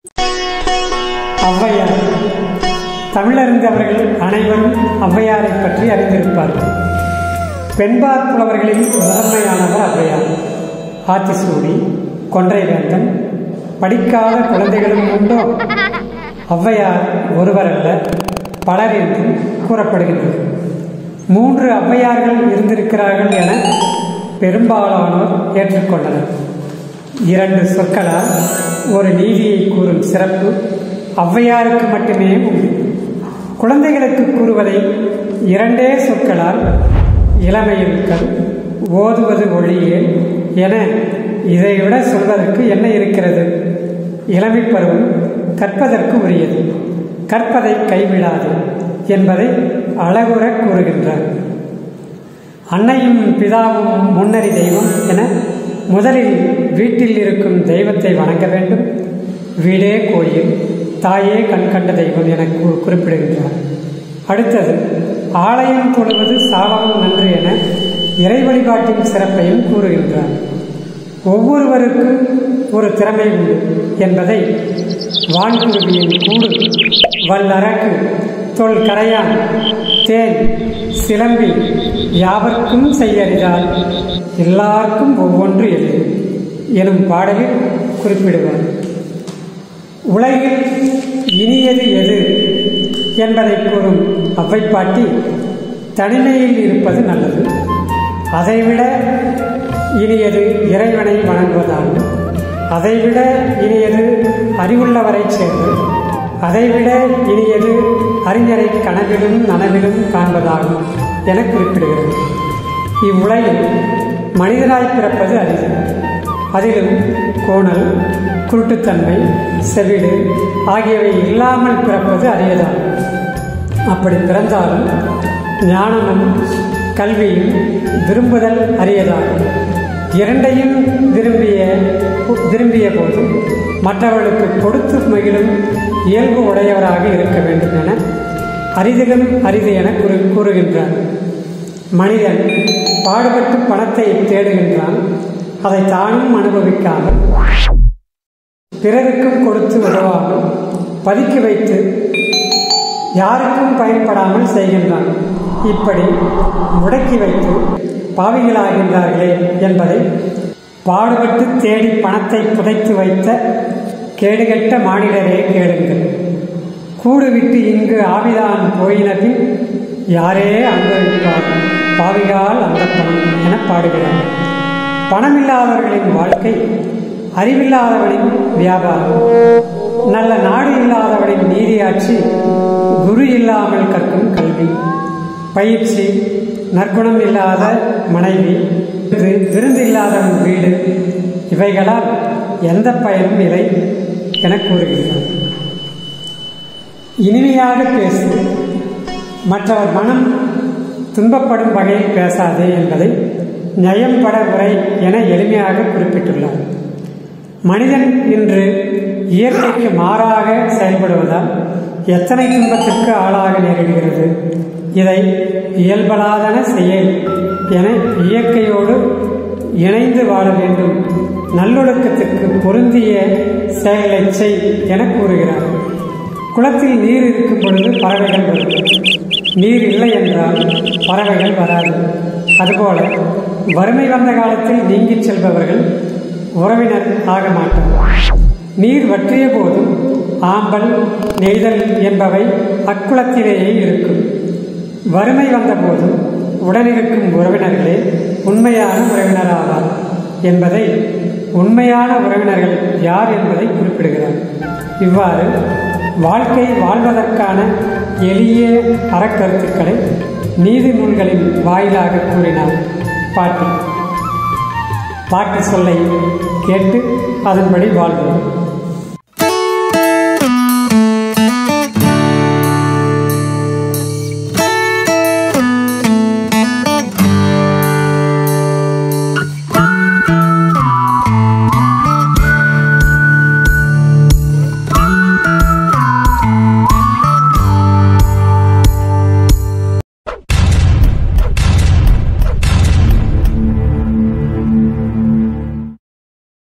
ஔவையார் தமிழறிந்தவர்கள் அனைவரும் ஔவையாரை பற்றி அறிந்திருப்பார்கள் பெண்பார் புலவர்களில் முதன்மையானவர் ஔவையார் ஆத்திசூடி கொன்றைவேந்தன் படிக்காத குழந்தைகளும் உண்டோ ஔவையார் ஒருவரல்ல பலர் என்றும் கூறப்படுகின்றது மூன்று ஔவையார்கள் இருந்திருக்கிறார்கள் என பெரும்பாலானோர் ஏற்றுக்கொண்டனர் இரண்டு சொற்களால் ஒரு நீதியை கூறும் சிறப்பு ஔவையாருக்கு மட்டுமே உண்டு குழந்தைகளுக்கு கூறுவதை இரண்டே சொற்களால் இளமையிருத்தல் ஓதுவது ஒளியே என இதைவிட சொல்வதற்கு என்ன இருக்கிறது இளமை பருவம் கற்பதற்கு உரியது கற்பதை கைவிடாது என்பதை அழகுற கூறுகின்றார் அன்னையும் பிதாவும் முன்னறி தெய்வம் என முதலில் வீட்டில் இருக்கும் தெய்வத்தை வணங்க வேண்டும் வீடே கோயில் தாயே கண் கண்ட தெய்வம் என கு- குறிப்பிடுகின்றார் அடுத்தது ஆலயம் தொழுவது சாலமும் நன்று என இறை வழிபாட்டின் சிறப்பையும் கூறுகின்றார் ஒவ்வொருவருக்கும் ஒரு திறமை உண்டு என்பதை வான்குருவியின் கூடு வல்லரக்கு தொல் கரையான் தேன் சிலம்பி யாவர்க்கும் செய்யறிதால் எல்லாருக்கும் ஒவ்வொன்று எது எனும் பாடலில் குறிப்பிடுவார் உலகில் இனியது எது என்பதை கூறும் அவ்வைப்பாட்டி தனிமையில் இருப்பது நல்லது அதைவிட இனியது இறைவனை வணங்குவதாகும் அதைவிட இனியது அறிவுள்ளவரை சேர்ந்து அதைவிட இனியது அறிஞரை கனவிலும் நனவிலும் காண்பதாகும் என குறிப்பிடுகிறது இவ்வுலகில் மனிதனாய் பிறப்பது அரிது அதிலும் கோணல் குருட்டுத்தன்மை செவிடு ஆகியவை இல்லாமல் பிறப்பது அரியதாகும் அப்படி பிறந்தாலும் ஞானமும் கல்வியும் விரும்புதல் அரியதாகும் இரண்டையும் விரும்பிய விரும்பிய போதும் மற்றவர்களுக்கு கொடுத்து மகிழும் இயல்பு உடையவராக இருக்க வேண்டும் என அரிதிலும் அரிது என கூறு கூறுகின்றார் மனிதன் பாடுபட்டு பணத்தை தேடுகின்றான் அதை தானும் அனுபவிக்காமல் பிறருக்கும் கொடுத்து உதவாமல் பதுக்கி வைத்து யாருக்கும் பயன்படாமல் செய்கின்றான் இப்படி முடக்கி வைத்து பாவிகளாகின்றார்களே என்பதை பாடுபட்டு தேடி பணத்தை புதைத்து வைத்த கேடுகெட்ட மானிடரே கேளுங்கள் கூடு விட்டு இங்கு ஆவிதான் போயின பின் யாரே அனுபவிப்பார் பாவிகால் அந்த பணம் என பாடுகிறார் பணமில்லாதவர்களின் வாழ்க்கை அறிவில்லாதவனின் வியாபாரம் நல்ல நாடு இல்லாதவனின் நீதியாட்சி குரு இல்லாமல் கற்கும் கல்வி பயிற்சி நற்குணம் இல்லாத மனைவி இது விருந்து இல்லாதவன் வீடு இவைகளால் எந்த பயனும் இல்லை என கூறுகின்றார் இனிமையாக பேசு மற்றவர் மனம் துன்பப்படும் வகையில் பேசாதே என்பதை நயம்பட உரை என எளிமையாக குறிப்பிட்டுள்ளார் மனிதன் இன்று இயற்கைக்கு மாறாக செயல்படுவதால் எத்தனை துன்பத்திற்கு ஆளாக நேரிடுகிறது இதை இயல்பலாதன செயல் என இயற்கையோடு இணைந்து வாழ வேண்டும் நல்லொழுக்கத்திற்கு பொருந்திய செயலை செய் என கூறுகிறார் குளத்தில் நீர் இருக்கும் பொழுது பறவைகள் வரும் நீர் இல்லை என்றால் பறவைகள் வராது அதுபோல வறுமை வந்த காலத்தில் நீங்கிச் செல்பவர்கள் உறவினர் ஆக மாட்டார் நீர் வற்றிய போதும் ஆம்பல் நெய்தல் என்பவை அக்குளத்திலேயே இருக்கும் வறுமை வந்த போதும் உடனிருக்கும் உறவினர்களே உண்மையான உறவினராவார் என்பதை உண்மையான உறவினர்கள் யார் என்பதை குறிப்பிடுகிறார் இவ்வாறு வாழ்க்கை வாழ்வதற்கான எளிய அறக்கருத்துக்களை நீதி நூல்களின் வாயிலாக கூறினார் பாட்டி பாட்டி சொல்லை கேட்டு அதன்படி வாழ்வோம்